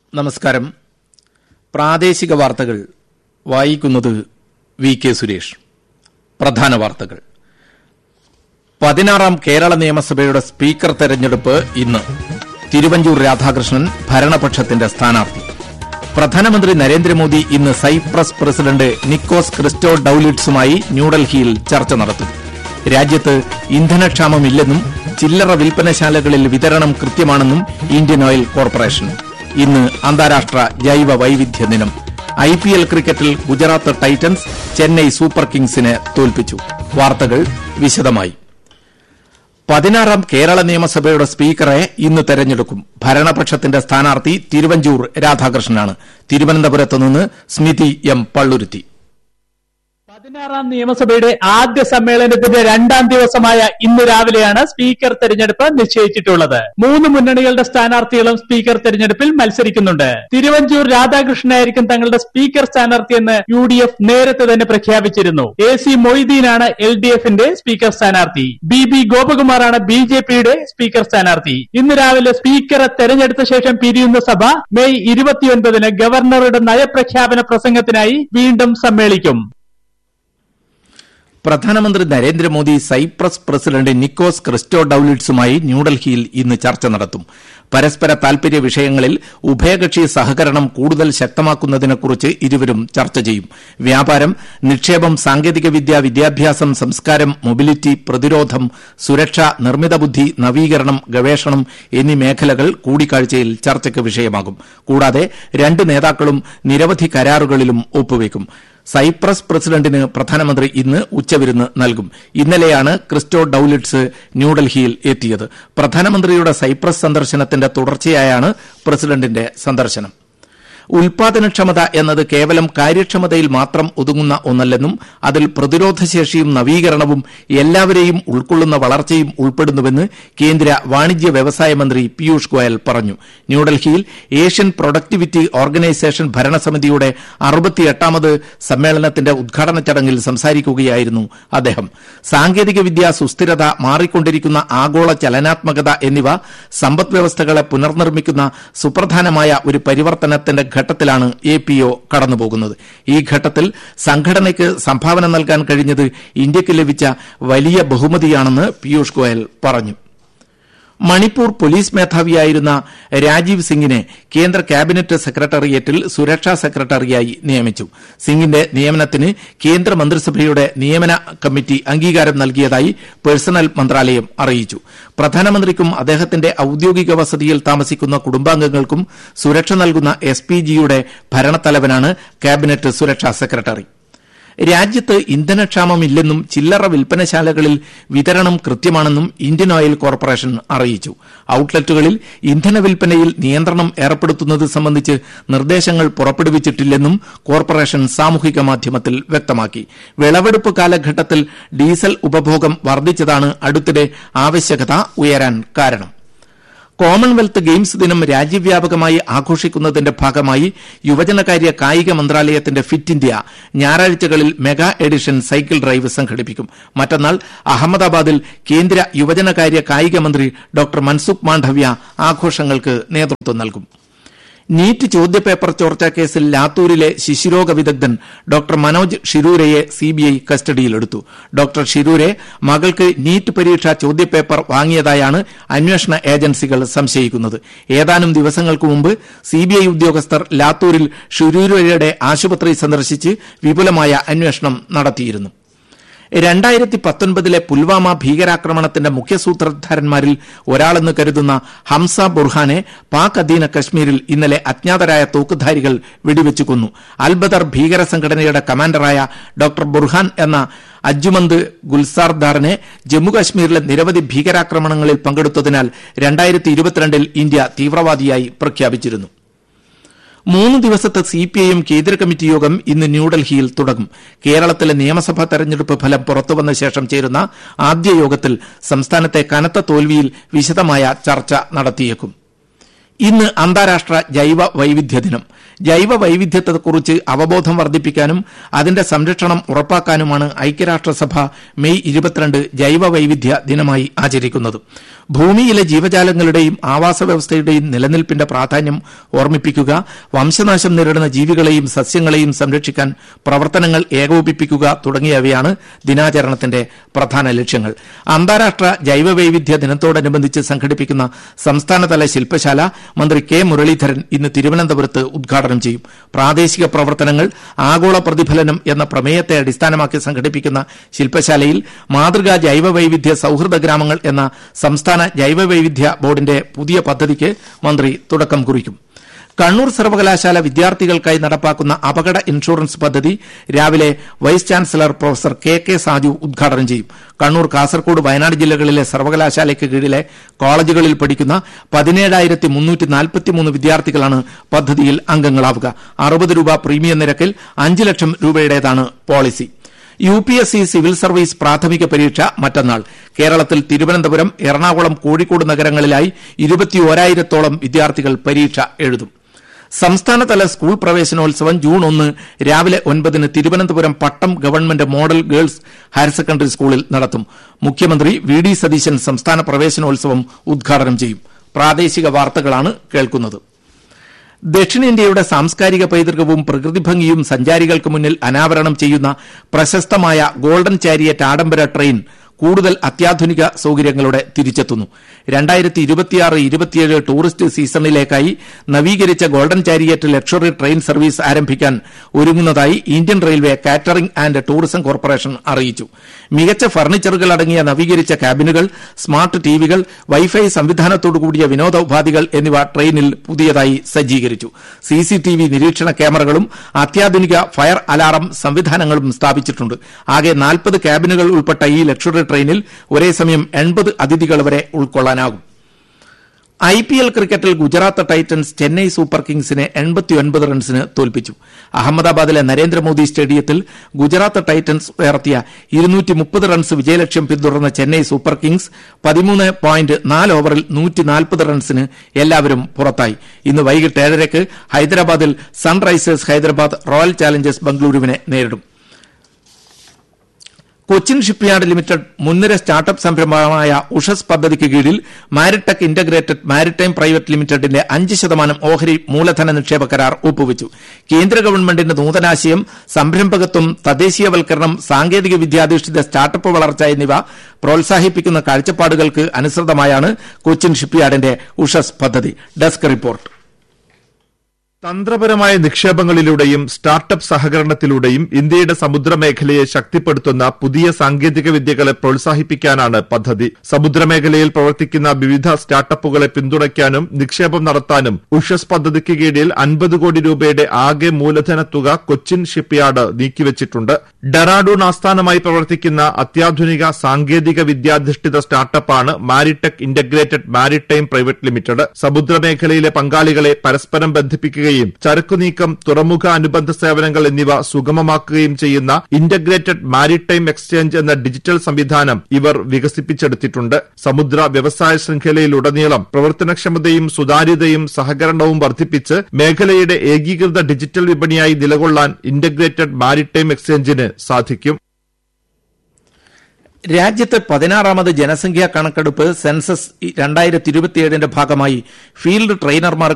നമസ്കാരം പ്രാദേശിക വാർത്തകൾ വായിക്കുന്നത് വി കെ സുരേഷ് പ്രധാന വാർത്തകൾ പതിനാറാം കേരള നിയമസഭയുടെ സ്പീക്കർ തെരഞ്ഞെടുപ്പ് ഇന്ന് തിരുവഞ്ചൂർ രാധാകൃഷ്ണൻ ഭരണപക്ഷത്തിന്റെ സ്ഥാനാർത്ഥി പ്രധാനമന്ത്രി നരേന്ദ്രമോദി ഇന്ന് സൈപ്രസ് പ്രസിഡന്റ് നിക്കോസ് ക്രിസ്റ്റോ ഡൌലിറ്റ്സുമായി ന്യൂഡൽഹിയിൽ ചർച്ച നടത്തും രാജ്യത്ത് ഇന്ധനക്ഷാമമില്ലെന്നും ചില്ലറ വിൽപ്പനശാലകളിൽ വിതരണം കൃത്യമാണെന്നും ഇന്ത്യൻ ഓയിൽ കോർപ്പറേഷൻ ഇന്ന് അന്താരാഷ്ട്ര ജൈവ വൈവിധ്യ ദിനം ഐ പി എൽ ക്രിക്കറ്റിൽ ഗുജറാത്ത് ടൈറ്റൻസ് ചെന്നൈ സൂപ്പർ കിങ്സിനെ തോൽപ്പിച്ചു വാർത്തകൾ വിശദമായി പതിനാറാം കേരള നിയമസഭയുടെ സ്പീക്കറെ ഇന്ന് തെരഞ്ഞെടുക്കും ഭരണപക്ഷത്തിന്റെ സ്ഥാനാർത്ഥി തിരുവഞ്ചൂർ രാധാകൃഷ്ണനാണ് തിരുവനന്തപുരത്ത് നിന്ന് സ്മിതി എം പള്ളുരുത്തി പതിനാറാം നിയമസഭയുടെ ആദ്യ സമ്മേളനത്തിന്റെ രണ്ടാം ദിവസമായ ഇന്ന് രാവിലെയാണ് സ്പീക്കർ തെരഞ്ഞെടുപ്പ് നിശ്ചയിച്ചിട്ടുള്ളത് മൂന്ന് മുന്നണികളുടെ സ്ഥാനാർത്ഥികളും സ്പീക്കർ തെരഞ്ഞെടുപ്പിൽ മത്സരിക്കുന്നുണ്ട് തിരുവഞ്ചൂർ രാധാകൃഷ്ണനായിരിക്കും തങ്ങളുടെ സ്പീക്കർ സ്ഥാനാർത്ഥിയെന്ന് യു ഡി എഫ് നേരത്തെ തന്നെ പ്രഖ്യാപിച്ചിരുന്നു എ സി മൊയ്തീനാണ് എൽ ഡി എഫിന്റെ സ്പീക്കർ സ്ഥാനാർത്ഥി ബി ബി ഗോപകുമാറാണ് ബി ജെ പിയുടെ സ്പീക്കർ സ്ഥാനാർത്ഥി ഇന്ന് രാവിലെ സ്പീക്കറെ തെരഞ്ഞെടുത്ത ശേഷം പിരിയുന്ന സഭ മെയ് ഇരുപത്തിയൊൻപതിന് ഗവർണറുടെ നയപ്രഖ്യാപന പ്രസംഗത്തിനായി വീണ്ടും സമ്മേളിക്കും പ്രധാനമന്ത്രി നരേന്ദ്രമോദി സൈപ്രസ് പ്രസിഡന്റ് നിക്കോസ് ക്രിസ്റ്റോ ഡൌലിറ്റ്സുമായി ന്യൂഡൽഹിയിൽ ഇന്ന് ചർച്ച നടത്തും പരസ്പര താൽപര്യ വിഷയങ്ങളിൽ ഉഭയകക്ഷി സഹകരണം കൂടുതൽ ശക്തമാക്കുന്നതിനെക്കുറിച്ച് ഇരുവരും ചർച്ച ചെയ്യും വ്യാപാരം നിക്ഷേപം സാങ്കേതികവിദ്യ വിദ്യാഭ്യാസം സംസ്കാരം മൊബിലിറ്റി പ്രതിരോധം സുരക്ഷ നിർമ്മിത ബുദ്ധി നവീകരണം ഗവേഷണം എന്നീ മേഖലകൾ കൂടിക്കാഴ്ചയിൽ ചർച്ചയ്ക്ക് വിഷയമാകും കൂടാതെ രണ്ട് നേതാക്കളും നിരവധി കരാറുകളിലും ഒപ്പുവയ്ക്കും സൈപ്രസ് പ്രസിഡന്റിന് പ്രധാനമന്ത്രി ഇന്ന് ഉച്ചവിരുന്ന് നൽകും ഇന്നലെയാണ് ക്രിസ്റ്റോ ഡൌലിറ്റ്സ് ന്യൂഡൽഹിയിൽ എത്തിയത് പ്രധാനമന്ത്രിയുടെ സൈപ്രസ് സന്ദർശനത്തിന്റെ തുടർച്ചയായാണ് പ്രസിഡന്റിന്റെ സന്ദർശനം ഉൽപാദനക്ഷമത എന്നത് കേവലം കാര്യക്ഷമതയിൽ മാത്രം ഒതുങ്ങുന്ന ഒന്നല്ലെന്നും അതിൽ പ്രതിരോധശേഷിയും നവീകരണവും എല്ലാവരെയും ഉൾക്കൊള്ളുന്ന വളർച്ചയും ഉൾപ്പെടുന്നുവെന്ന് കേന്ദ്ര വാണിജ്യ വ്യവസായ മന്ത്രി പീയൂഷ് ഗോയൽ പറഞ്ഞു ന്യൂഡൽഹിയിൽ ഏഷ്യൻ പ്രൊഡക്ടിവിറ്റി ഓർഗനൈസേഷൻ ഭരണസമിതിയുടെ അറുപത്തിയെട്ടാമത് സമ്മേളനത്തിന്റെ ഉദ്ഘാടന ചടങ്ങിൽ സംസാരിക്കുകയായിരുന്നു അദ്ദേഹം സാങ്കേതികവിദ്യ സുസ്ഥിരത മാറിക്കൊണ്ടിരിക്കുന്ന ആഗോള ചലനാത്മകത എന്നിവ സമ്പദ്വ്യവസ്ഥകളെ പുനർനിർമ്മിക്കുന്ന സുപ്രധാനമായ ഒരു പരിവർത്തനത്തിന്റെ ഘട്ടത്തിലാണ് എ പി ഒ കടന്നുപോകുന്നത് ഈ ഘട്ടത്തിൽ സംഘടനയ്ക്ക് സംഭാവന നൽകാൻ കഴിഞ്ഞത് ഇന്ത്യയ്ക്ക് ലഭിച്ച വലിയ ബഹുമതിയാണെന്ന് പീയൂഷ് ഗോയൽ പറഞ്ഞു മണിപ്പൂർ പോലീസ് മേധാവിയായിരുന്ന രാജീവ് സിംഗിനെ കേന്ദ്ര ക്യാബിനറ്റ് സെക്രട്ടേറിയറ്റിൽ സുരക്ഷാ സെക്രട്ടറിയായി നിയമിച്ചു സിംഗിന്റെ നിയമനത്തിന് കേന്ദ്ര മന്ത്രിസഭയുടെ നിയമന കമ്മിറ്റി അംഗീകാരം നൽകിയതായി പേഴ്സണൽ മന്ത്രാലയം അറിയിച്ചു പ്രധാനമന്ത്രിക്കും അദ്ദേഹത്തിന്റെ ഔദ്യോഗിക വസതിയിൽ താമസിക്കുന്ന കുടുംബാംഗങ്ങൾക്കും സുരക്ഷ നൽകുന്ന എസ് പി ജിയുടെ ഭരണത്തലവനാണ് ക്യാബിനറ്റ് സുരക്ഷാ സെക്രട്ടറി രാജ്യത്ത് ഇന്ധനക്ഷാമമില്ലെന്നും ചില്ലറ വിൽപ്പനശാലകളിൽ വിതരണം കൃത്യമാണെന്നും ഇന്ത്യൻ ഓയിൽ കോർപ്പറേഷൻ അറിയിച്ചു ഔട്ട്ലെറ്റുകളിൽ ഇന്ധന വിൽപ്പനയിൽ നിയന്ത്രണം ഏർപ്പെടുത്തുന്നത് സംബന്ധിച്ച് നിർദ്ദേശങ്ങൾ പുറപ്പെടുവിച്ചിട്ടില്ലെന്നും കോർപ്പറേഷൻ സാമൂഹിക മാധ്യമത്തിൽ വ്യക്തമാക്കി വിളവെടുപ്പ് കാലഘട്ടത്തിൽ ഡീസൽ ഉപഭോഗം വർദ്ധിച്ചതാണ് അടുത്തിടെ ആവശ്യകത ഉയരാൻ കാരണം കോമൺവെൽത്ത് ഗെയിംസ് ദിനം രാജ്യവ്യാപകമായി ആഘോഷിക്കുന്നതിന്റെ ഭാഗമായി യുവജനകാര്യ കായിക മന്ത്രാലയത്തിന്റെ ഫിറ്റ് ഇന്ത്യ ഞായറാഴ്ചകളിൽ മെഗാ എഡിഷൻ സൈക്കിൾ ഡ്രൈവ് സംഘടിപ്പിക്കും മറ്റന്നാൾ അഹമ്മദാബാദിൽ കേന്ദ്ര യുവജനകാര്യ കായിക മന്ത്രി ഡോക്ടർ മൻസുഖ് മാണ്ഡവ്യ ആഘോഷങ്ങൾക്ക് നേതൃത്വം നൽകും നീറ്റ് ചോദ്യപേപ്പർ ചോർച്ചാ കേസിൽ ലാത്തൂരിലെ ശിശുരോഗ വിദഗ്ധൻ ഡോക്ടർ മനോജ് ഷിരൂരയെ സിബിഐ കസ്റ്റഡിയിലെടുത്തു ഡോക്ടർ ഷിരൂരെ മകൾക്ക് നീറ്റ് പരീക്ഷാ ചോദ്യപേപ്പർ വാങ്ങിയതായാണ് അന്വേഷണ ഏജൻസികൾ സംശയിക്കുന്നത് ഏതാനും ദിവസങ്ങൾക്ക് മുമ്പ് സിബിഐ ഉദ്യോഗസ്ഥർ ലാത്തൂരിൽ ഷിരൂരയുടെ ആശുപത്രി സന്ദർശിച്ച് വിപുലമായ അന്വേഷണം നടത്തിയിരുന്നു രണ്ടായിരത്തി പത്തൊൻപതിലെ പുൽവാമ ഭീകരാക്രമണത്തിന്റെ മുഖ്യസൂത്രധാരന്മാരിൽ ഒരാളെന്ന് കരുതുന്ന ഹംസ ബുർഹാനെ പാക് അധീന കശ്മീരിൽ ഇന്നലെ അജ്ഞാതരായ തോക്കുധാരികൾ വെടിവെച്ചു കൊന്നു അൽബദർ ഭീകര സംഘടനയുടെ കമാൻഡറായ ഡോക്ടർ ബുർഹാൻ എന്ന അജ്ജുമന്ത് ഗുൽസാർദാറിനെ ജമ്മുകശ്മീരിലെ നിരവധി ഭീകരാക്രമണങ്ങളിൽ പങ്കെടുത്തതിനാൽ രണ്ടായിരത്തി ഇരുപത്തിരണ്ടിൽ ഇന്ത്യ തീവ്രവാദിയായി പ്രഖ്യാപിച്ചിരുന്നു മൂന്ന് ദിവസത്തെ സി പി ഐ എം കേന്ദ്ര കമ്മിറ്റി യോഗം ഇന്ന് ന്യൂഡൽഹിയിൽ തുടങ്ങും കേരളത്തിലെ നിയമസഭാ തെരഞ്ഞെടുപ്പ് ഫലം പുറത്തുവന്ന ശേഷം ചേരുന്ന ആദ്യ യോഗത്തിൽ സംസ്ഥാനത്തെ കനത്ത തോൽവിയിൽ വിശദമായ ചർച്ച നടത്തിയേക്കും ഇന്ന് അന്താരാഷ്ട്ര ജൈവ വൈവിധ്യ ദിനം ജൈവ വൈവിധ്യത്തെക്കുറിച്ച് അവബോധം വർദ്ധിപ്പിക്കാനും അതിന്റെ സംരക്ഷണം ഉറപ്പാക്കാനുമാണ് ഐക്യരാഷ്ട്രസഭ മെയ് ഇരുപത്തിരണ്ട് ജൈവ വൈവിധ്യ ദിനമായി ആചരിക്കുന്നത് ഭൂമിയിലെ ജീവജാലങ്ങളുടെയും ആവാസ വ്യവസ്ഥയുടെയും നിലനിൽപ്പിന്റെ പ്രാധാന്യം ഓർമ്മിപ്പിക്കുക വംശനാശം നേരിടുന്ന ജീവികളെയും സസ്യങ്ങളെയും സംരക്ഷിക്കാൻ പ്രവർത്തനങ്ങൾ ഏകോപിപ്പിക്കുക തുടങ്ങിയവയാണ് ദിനാചരണത്തിന്റെ പ്രധാന ലക്ഷ്യങ്ങൾ അന്താരാഷ്ട്ര ജൈവവൈവിധ്യ ദിനത്തോടനുബന്ധിച്ച് സംഘടിപ്പിക്കുന്ന സംസ്ഥാനതല ശില്പശാല മന്ത്രി കെ മുരളീധരൻ ഇന്ന് തിരുവനന്തപുരത്ത് ഉദ്ഘാടനം ചെയ്യും പ്രാദേശിക പ്രവർത്തനങ്ങൾ ആഗോള പ്രതിഫലനം എന്ന പ്രമേയത്തെ അടിസ്ഥാനമാക്കി സംഘടിപ്പിക്കുന്ന ശില്പശാലയിൽ മാതൃകാ ജൈവവൈവിധ്യ സൌഹൃദ ഗ്രാമങ്ങൾ എന്ന സംസ്ഥാന ജൈവവൈവിധ്യ ബോർഡിന്റെ പുതിയ പദ്ധതിക്ക് മന്ത്രി തുടക്കം കുറിക്കും കണ്ണൂർ സർവകലാശാല വിദ്യാർത്ഥികൾക്കായി നടപ്പാക്കുന്ന അപകട ഇൻഷുറൻസ് പദ്ധതി രാവിലെ vice chancellor professor K K Saju ഉദ്ഘാടനം ചെയ്യും കണ്ണൂർ കാസർകോട് വയനാട് ജില്ലകളിലെ സർവകലാശാലയ്ക്ക് കീഴിലെ കോളേജുകളിൽ പഠിക്കുന്ന പതിനേഴായിരത്തി മുന്നൂറ്റി നാൽപ്പത്തിമൂന്ന് വിദ്യാർത്ഥികളാണ് പദ്ധതിയിൽ അംഗങ്ങളാവുക അറുപത് രൂപ പ്രീമിയം നിരക്കിൽ അഞ്ച് ലക്ഷം രൂപയുടേതാണ് policy U P S C civil service പ്രാഥമിക പരീക്ഷ മറ്റന്നാൾ കേരളത്തിൽ തിരുവനന്തപുരം എറണാകുളം കോഴിക്കോട് നഗരങ്ങളിലായി ഇരുപത്തിയോരായിരത്തോളം വിദ്യാർത്ഥികൾ പരീക്ഷ എഴുതും സംസ്ഥാനതല സ്കൂൾ പ്രവേശനോത്സവം ജൂൺ ഒന്ന് രാവിലെ ഒൻപതിന് Thiruvananthapuram Pattom government model girls higher secondary സ്കൂളിൽ നടത്തും മുഖ്യമന്ത്രി വി ഡി സതീശൻ സംസ്ഥാന പ്രവേശനോത്സവം ഉദ്ഘാടനം ചെയ്യും പ്രാദേശിക വാർത്തകളാണ് കേൾക്കുന്നത് ദക്ഷിണേന്ത്യയുടെ സാംസ്കാരിക പൈതൃകവും പ്രകൃതിഭംഗിയും സഞ്ചാരികൾക്ക് മുന്നിൽ അനാവരണം ചെയ്യുന്ന പ്രശസ്തമായ ഗോൾഡൻ ചാരിയറ്റ് ആഡംബര ട്രെയിൻ കൂടുതൽ അത്യാധുനിക സൌകര്യങ്ങളോടെ തിരിച്ചെത്തുന്നു രണ്ടായിരത്തി ഇരുപത്തിയാറ് ഇരുപത്തിയേഴ് ടൂറിസ്റ്റ് സീസണിലേക്കായി നവീകരിച്ച golden chariot luxury train service ആരംഭിക്കാൻ ഒരുങ്ങുന്നതായി Indian railway catering and tourism corporation അറിയിച്ചു മികച്ച ഫർണിച്ചറുകൾ അടങ്ങിയ നവീകരിച്ച ക്യാബിനുകൾ സ്മാർട്ട് ടിവികൾ വൈഫൈ സംവിധാനത്തോടുകൂടിയ വിനോദ ഉപാധികൾ എന്നിവ ട്രെയിനിൽ പുതിയതായി സജ്ജീകരിച്ചു സിസിടിവി നിരീക്ഷണ ക്യാമറകളും അത്യാധുനിക ഫയർ അലാറം സംവിധാനങ്ങളും സ്ഥാപിച്ചിട്ടുണ്ട് ആകെ നാൽപ്പത് ക്യാബിനുകൾ ഉൾപ്പെട്ട ഈ ലക്ഷറി ട്രെയിനിൽ ഒരേ സമയം എൺപത് അതിഥികൾ വരെ ഉൾക്കൊള്ളാനാകും ഐ പി എൽ ക്രിക്കറ്റിൽ ഗുജറാത്ത് ടൈറ്റൻസ് ചെന്നൈ സൂപ്പർ കിങ്സിനെ എൺപത്തിയൊൻപത് റൺസിന് തോൽപ്പിച്ചു അഹമ്മദാബാദിലെ നരേന്ദ്രമോദി സ്റ്റേഡിയത്തിൽ ഗുജറാത്ത് ടൈറ്റൻസ് ഉയർത്തിയ ഇരുന്നൂറ്റി മുപ്പത് റൺസ് വിജയലക്ഷ്യം പിന്തുടർന്ന ചെന്നൈ സൂപ്പർ കിങ്സ് പതിമൂന്ന് പോയിന്റ് നാല് ഓവറിൽ നൂറ്റി നാൽപ്പത് റൺസിന് എല്ലാവരും പുറത്തായി ഇന്ന് വൈകിട്ട് ഏഴരയ്ക്ക് ഹൈദരാബാദിൽ സൺറൈസേഴ്സ് ഹൈദരാബാദ് റോയൽ ചാലഞ്ചേഴ്സ് ബംഗളൂരുവിനെ നേരിടും കൊച്ചിൻ ഷിപ്പ്യാർഡ് ലിമിറ്റഡ് മുൻനിര സ്റ്റാർട്ടപ്പ് സംരംഭമായ ഉഷസ് പദ്ധതിക്ക് കീഴിൽ മാരിടെക് ഇന്റഗ്രേറ്റഡ് മാരിടൈം പ്രൈവറ്റ് ലിമിറ്റഡിന്റെ അഞ്ച് ശതമാനം ഓഹരി മൂലധന നിക്ഷേപ കരാർ ഒപ്പുവച്ചു കേന്ദ്ര ഗവൺമെന്റിന്റെ നൂതനാശയം സംരംഭകത്വം തദ്ദേശീയവൽക്കരണം സാങ്കേതിക വിദ്യാധിഷ്ഠിത സ്റ്റാർട്ടപ്പ് വളർച്ച എന്നിവ പ്രോത്സാഹിപ്പിക്കുന്ന കാഴ്ചപ്പാടുകൾക്ക് അനുസൃതമായാണ് കൊച്ചിൻ ഷിപ്പ്യാർഡിന്റെ ഉഷസ് പദ്ധതി ഡെസ്ക് റിപ്പോർട്ട് തന്ത്രപരമായ നിക്ഷേപങ്ങളിലൂടെയും സ്റ്റാർട്ടപ്പ് സഹകരണത്തിലൂടെയും ഇന്ത്യയുടെ സമുദ്രമേഖലയെ ശക്തിപ്പെടുത്തുന്ന പുതിയ സാങ്കേതിക വിദ്യകളെ പ്രോത്സാഹിപ്പിക്കാനാണ് പദ്ധതി സമുദ്രമേഖലയിൽ പ്രവർത്തിക്കുന്ന വിവിധ സ്റ്റാർട്ടപ്പുകളെ പിന്തുണയ്ക്കാനും നിക്ഷേപം നടത്താനും ഉഷസ് പദ്ധതിക്ക് കീഴിൽ അൻപത് കോടി രൂപയുടെ ആകെ മൂലധന തുക കൊച്ചിൻ ഷിപ്പ്യാർഡ് നീക്കിവച്ചിട്ടുണ്ട് ഡെറാഡൂൺ ആസ്ഥാനമായി പ്രവർത്തിക്കുന്ന അത്യാധുനിക സാങ്കേതിക വിദ്യാധിഷ്ഠിത സ്റ്റാർട്ടപ്പാണ് Maritech integrated maritime private limited സമുദ്രമേഖലയിലെ പങ്കാളികളെ പരസ്പരം ബന്ധിപ്പിക്കുകയും ചരക്കുനീക്കം തുറമുഖ അനുബന്ധ സേവനങ്ങൾ എന്നിവ സുഗമമാക്കുകയും ചെയ്യുന്ന ഇന്റഗ്രേറ്റഡ് മാരിടൈം എക്സ്ചേഞ്ച് എന്ന ഡിജിറ്റൽ സംവിധാനം ഇവർ വികസിപ്പിച്ചെടുത്തിട്ടുണ്ട് സമുദ്ര വ്യവസായ ശൃംഖലയിലുടനീളം പ്രവർത്തനക്ഷമതയും സുതാര്യതയും സഹകരണവും വർദ്ധിപ്പിച്ച് മേഖലയുടെ ഏകീകൃത ഡിജിറ്റൽ വിപണിയായി നിലകൊള്ളാൻ ഇന്റഗ്രേറ്റഡ് മാരിടൈം എക്സ്ചേഞ്ചിന് സാധിക്കും രാജ്യത്തെ പതിനാറാമത് ജനസംഖ്യാ കണക്കെടുപ്പ് സെൻസസ് രണ്ടായിരത്തി ഇരുപത്തിയേഴിന്റെ ഭാഗമായി ഫീൽഡ് ട്രെയിനർമാർ